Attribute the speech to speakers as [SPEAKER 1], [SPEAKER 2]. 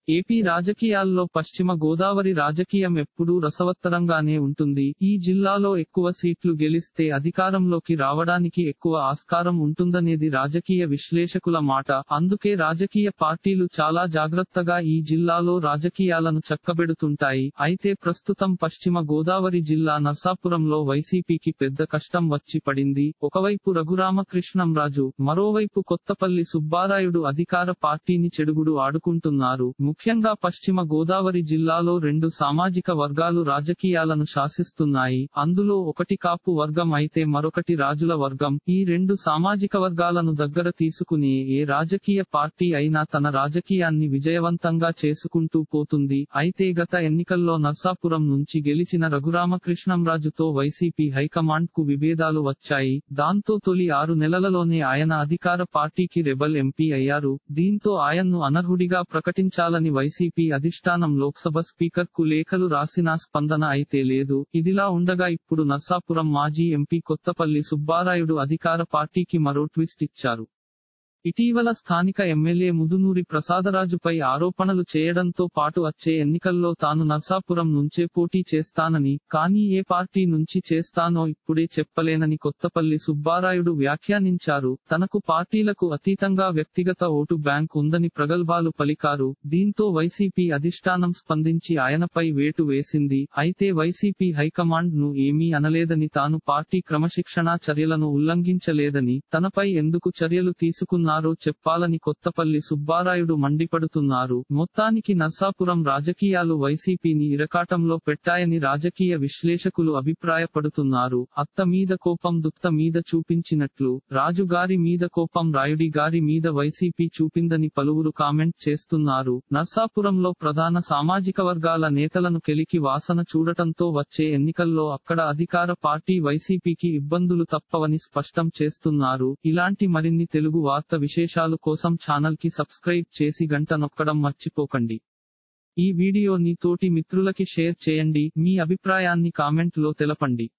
[SPEAKER 1] AP రాజకీయాల్లో పశ్చిమ గోదావరి రాజకీయం ఎప్పుడూ రసవత్తరంగానే ఉంటుంది ఈ జిల్లాలో ఎక్కువ సీట్లు గెలిస్తే అధికారంలోకి రావడానికి ఎక్కువ ఆస్కారం ఉంటుందనేది రాజకీయ విశ్లేషకుల మాట అందుకే రాజకీయ పార్టీలు చాలా జాగ్రత్తగా ఈ జిల్లాలో రాజకీయాలను చక్కబెడుతుంటాయి అయితే ప్రస్తుతం పశ్చిమ గోదావరి జిల్లా నర్సాపురంలో వైసీపీకి పెద్ద కష్టం వచ్చి పడింది ఒకవైపు రఘురామకృష్ణంరాజు మరోవైపు కొత్తపల్లి సుబ్బారాయుడు అధికార పార్టీని చెడుగుడు ఆడుకుంటున్నారు ముఖ్యంగా పశ్చిమ గోదావరి జిల్లాలో రెండు సామాజిక వర్గాలు రాజకీయాలను శాసిస్తున్నాయి అందులో ఒకటి కాపు వర్గం అయితే మరొకటి రాజుల వర్గం ఈ రెండు సామాజిక వర్గాలను దగ్గర తీసుకుని ఏ రాజకీయ పార్టీ అయినా తన రాజకీయాన్ని విజయవంతంగా చేసుకుంటూ పోతుంది అయితే గత ఎన్నికల్లో నర్సాపురం నుంచి గెలిచిన రఘురామకృష్ణంరాజుతో వైసీపీ హైకమాండ్ కు విభేదాలు వచ్చాయి దాంతో తొలి ఆరు నెలలలోనే ఆయన అధికార పార్టీకి రెబల్ ఎంపీ అయ్యారు దీంతో ఆయన్ను అనర్హుడిగా ప్రకటించాలని వైసీపీ అధిష్టానం లోక్సభ స్పీకర్ కు లేఖలు రాసినా స్పందన అయితే లేదు ఇదిలా ఉండగా ఇప్పుడు నర్సాపురం మాజీ ఎంపీ కొత్తపల్లి సుబ్బారాయుడు అధికార పార్టీకి మరో ట్విస్ట్ ఇచ్చారు ఇటీవల స్థానిక ఎమ్మెల్యే ముదునూరి ప్రసాదరాజుపై ఆరోపణలు చేయడంతో పాటు వచ్చే ఎన్నికల్లో తాను నర్సాపురం నుంచే పోటీ చేస్తానని కానీ ఏ పార్టీ నుంచి చేస్తానో ఇప్పుడే చెప్పలేనని కొత్తపల్లి సుబ్బారాయుడు వ్యాఖ్యానించారు తనకు పార్టీలకు అతీతంగా వ్యక్తిగత ఓటు బ్యాంక్ ఉందని ప్రగల్భాలు పలికారు దీంతో వైసీపీ అధిష్టానం స్పందించి ఆయనపై వేటు వేసింది అయితే వైసీపీ హైకమాండ్ ను ఏమీ అనలేదని తాను పార్టీ క్రమశిక్షణా చర్యలను ఉల్లంఘించలేదని తనపై ఎందుకు చర్యలు తీసుకున్నారో చెప్పాలని కొత్తపల్లి సుబ్బారాయుడు మండిపడుతున్నారు మొత్తానికి నర్సాపురం రాజకీయాలు వైసీపీని ఇరకాటంలో పెట్టాయని రాజకీయ విశ్లేషకులు అభిప్రాయపడుతున్నారు అత్త మీద కోపం దుత్త మీద చూపించినట్లు రాజు గారి మీద కోపం రాయుడి గారి మీద వైసీపీ చూపిందని పలువురు కామెంట్ చేస్తున్నారు నర్సాపురంలో ప్రధాన సామాజిక వర్గాల నేతలను కెలికి వాసన చూడటంతో వచ్చే ఎన్నికల్లో అక్కడ అధికార పార్టీ వైసీపీకి ఇబ్బందులు తప్పవని స్పష్టం చేస్తున్నారు ఇలాంటి మరిన్ని తెలుగు వార్త విశేషాలు కోసం ఛానల్ కి సబ్స్క్రైబ్ చేసి గంట నొక్కడం మర్చిపోకండి ఈ వీడియోని తోటి మిత్రులకి షేర్ చేయండి మీ అభిప్రాయాన్ని కామెంట్ లో తెలపండి